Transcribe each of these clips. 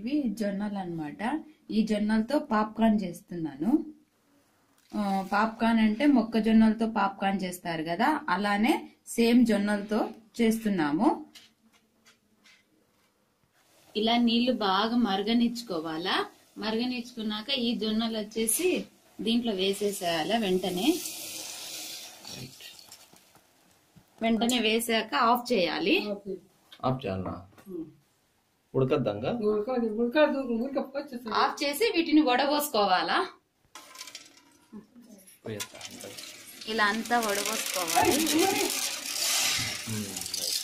ఇవి జొన్నలు అన్నమాట ఈ జొన్నలతో పాప్కార్న్ చేస్తున్నాను ఆ, పాప్కార్న్ అంటే మొక్కజొన్నలతో పాప్కార్న్ చేస్తారు కదా అలానే సేమ్ జొన్నలతో చేస్తున్నాము ఇలా నీళ్లు బాగా మరగనిచ్చుకోవాలా మరగనిచ్చుకున్నాక ఈ జొన్నలు వచ్చేసి దీంట్లో వేసేసేయాలా వెంటనే వెంటనే వేసాక ఆఫ్ చేయాలి ఆఫ్ చేయాలనా ఉడకద్దంగా ఉడకదు ఉడకదు ఉడకపోతే ఆఫ్ చేసి వీటిని వడబోసుకోవాలా పోయేస్తా అంతా. ఇలా అంతా వడబోసుకోవాలి ఉమ్, రైట్.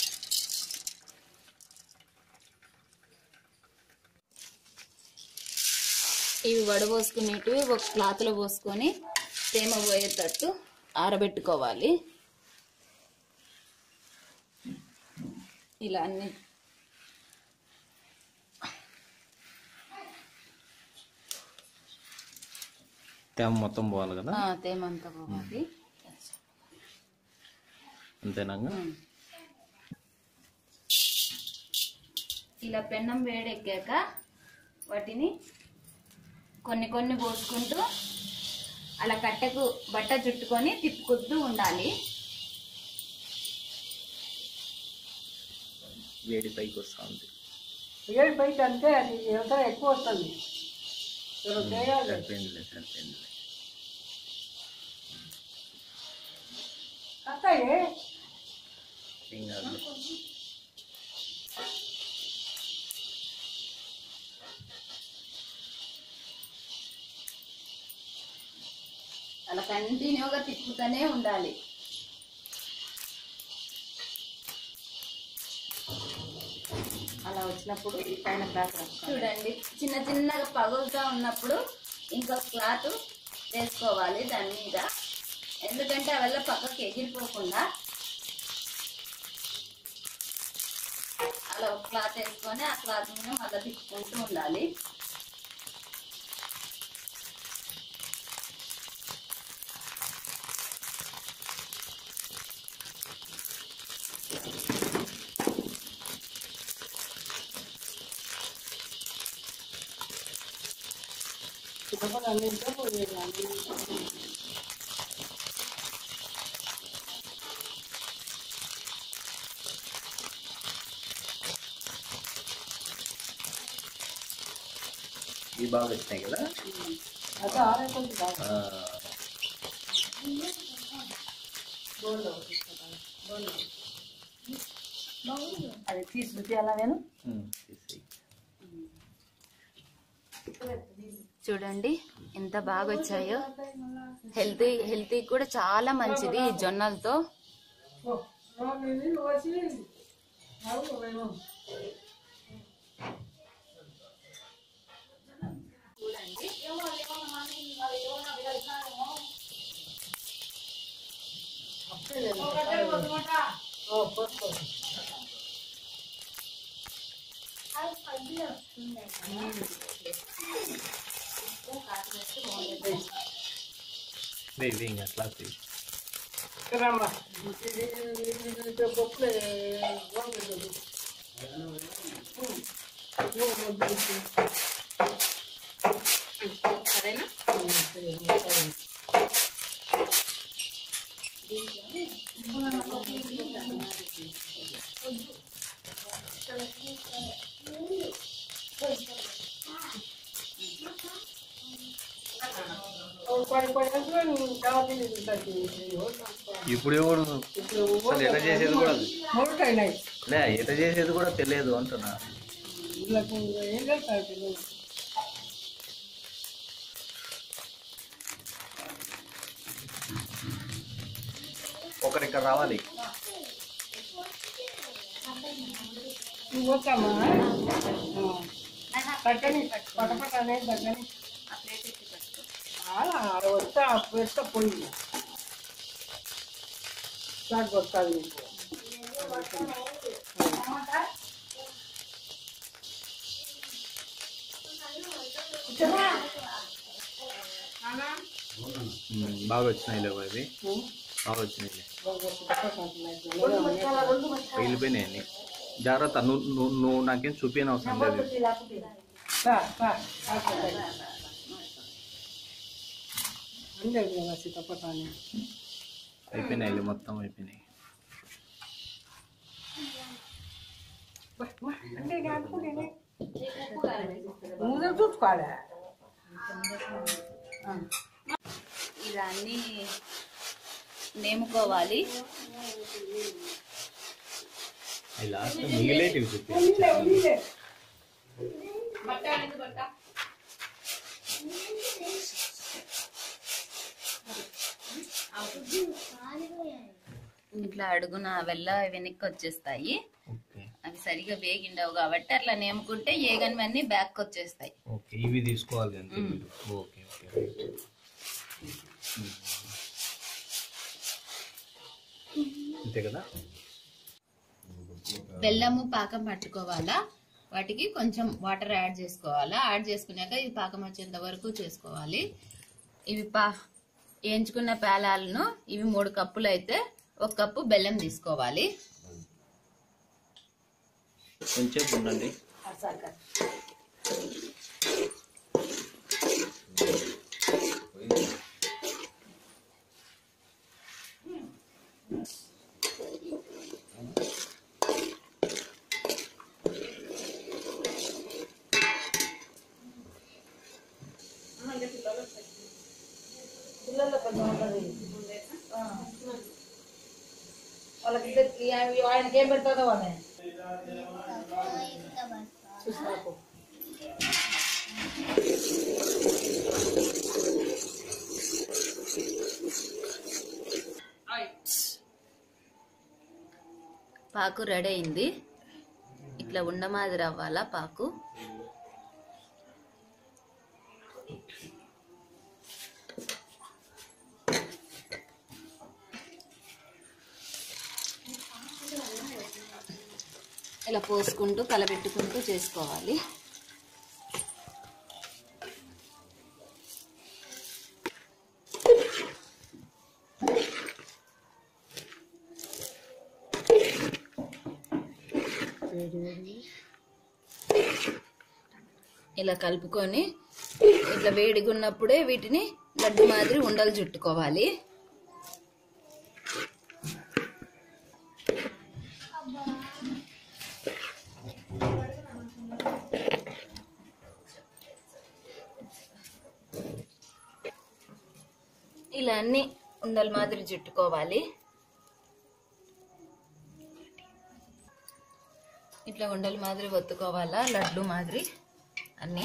ఇవి వడబోసుకునేటివి ఒక క్లాత్ లో పోసుకొని తేమ పోయేటట్టు ఆరబెట్టుకోవాలి ఇలా అన్ని తేమ మొత్తం పోవాలి కదా ఆ, తేమ అంతా పోవాలి అంతేనాగా ఉమ్. ఇలా పెన్నం వేడెక్కాక వాటిని కొన్ని కొన్ని పోసుకుంటూ అలా కట్టెకు బట్ట చుట్టుకొని తిప్పుకుంటూ ఉండాలి వేడి పైకి వస్తా ఉంది ఏడు బయట అంటే అది వ్యవసాయం ఎక్కువ వస్తుంది ఇప్పుడు చేయాలి సరిపోయిందిలే సరిపోయిందిలే అత్తయ్య ఏం కాదులే అలా కంటిన్యూగా తిప్పుతూనే ఉండాలి అలా వచ్చినప్పుడు పైన క్లాత్ చూడండి చిన్న చిన్నగా పగులుతా ఉన్నప్పుడు ఇంకో క్లాత్ వేసుకోవాలి దాని మీద ఎందుకంటే అవల్ల పక్కకి ఎగిరిపోకుండా అలా ఒక క్లాత్ వేసుకొని ఆ క్లాత్ మీద మళ్ళీ తిప్పుకుంటూ ఉండాలి చుట్టుపక్కల అన్ని ఉంటే పోయేది అన్ని ఇవి బాగా వచ్చినాయి కదా అదే ఆరైపోతుంది కాదు ఆ, అది తీసి చూపించాలా నేను ఉమ్, తీసేయ్. చూడండి ఎంత బాగా వచ్చాయో హెల్తీ హెల్తీ కూడా చాలా మంచిది ఈ జొన్నలతో ఓ, ఓ, ఇది వచ్చి అవును, మేము. ఓ, పోసుకో. వేయ్ వేయ్ ఇంకా అట్లా వేయ్. రమ్మా. ఇది ఇది- ఇది ఇది గొప్పలే, బాగుంటుంది. ఓ, వద్దు. సరేనా ఓ, పది పది గంటలు కావాలి ఉంటుంది. ఇప్పుడు ఎవడు ఇప్పుడు అసలు ఎట్లా చేసేది కూడా మూడు అయినాయి లే ఎట్లా చేసేది కూడా తెలియదు అంటున్నా వీళ్ళకు ఏం చేస్తారు పిల్లలు ఒకరు ఇక్కడ రావాలి నువ్వు పోతామా పట్టని పట్టపట్ట అనేది దగ్గని ఆడ వస్తా పెద్ద పొయ్యి నాకు వస్తుంది నీకు ఉమ్, బాగా వచ్చినాయి లేవు అవి బాగా వచ్చినాయి వెళ్ళిపోయినాయి అన్ని జాగ్రత్త నువ్వు నువ్వు నువ్వు నాకేం చూపించిన అవసరం లేదు రా, రా, కాకపోతే. ఉండేది కదా సీతపటాన్ని అయిపోయినాయి మొత్తం అయిపోయినాయి అంటే కాకపోతే ముందు చూసుకోవాలి ఇవన్నీ నేముకోవాలి అవి లాస్ట్ మిగిలేటివి చూపి ఉల్లిలే, ఉల్లిలే. ఇట్లా అడుగున వెల్ల వెనక్కి వచ్చేస్తాయి ఓకే అవి సరిగా వేగిండవు కాబట్టి అట్లా నేముకుంటే ఏగనివన్నీ బ్యాక్ వచ్చేస్తాయి ఓకే ఇవి తీసుకోవాలి అంతే ఓకే ఓకే రైట్ అంతే కదా బెల్లము పాకం పట్టుకోవాలా వాటికి కొంచెం వాటర్ యాడ్ చేసుకోవాలా యాడ్ చేసుకున్నాక ఇది పాకం వచ్చేంత వరకు చేసుకోవాలి ఇవి పా వేయించుకున్న పేలాలను ఇవి మూడు కప్పులు అయితే ఒక కప్పు బెల్లం తీసుకోవాలి కొంచెం ఉండండి వాళ్ళకి ఆయనకి ఏం పెడతాదో వాళ్ళని చూసుకో పాకు రెడీ అయింది ఇట్లా ఉండమాదిరి అవ్వాలా పాకు ఇలా పోసుకుంటూ కలబెట్టుకుంటూ చేసుకోవాలి ఇలా కలుపుకొని ఇట్లా వేడిగా ఉన్నప్పుడే వీటిని లడ్డు మాదిరి ఉండలు చుట్టుకోవాలి ఇలా అన్ని ఉండల మాదిరి చుట్టుకోవాలి ఇట్లా ఉండల మాదిరి ఒత్తుకోవాలా లడ్డు మాదిరి అన్ని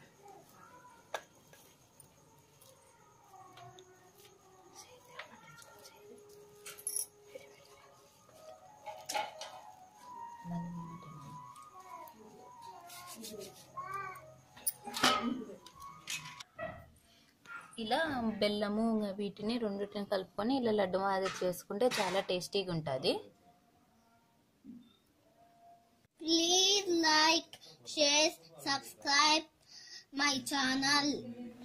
ఇలా బెల్లము ఇంకా వీటిని రెండింటిని కలుపుకొని ఇలా లడ్డు మాదిరి చేసుకుంటే చాలా టేస్టీగా ఉంటుంది Please like, share, subscribe my channel.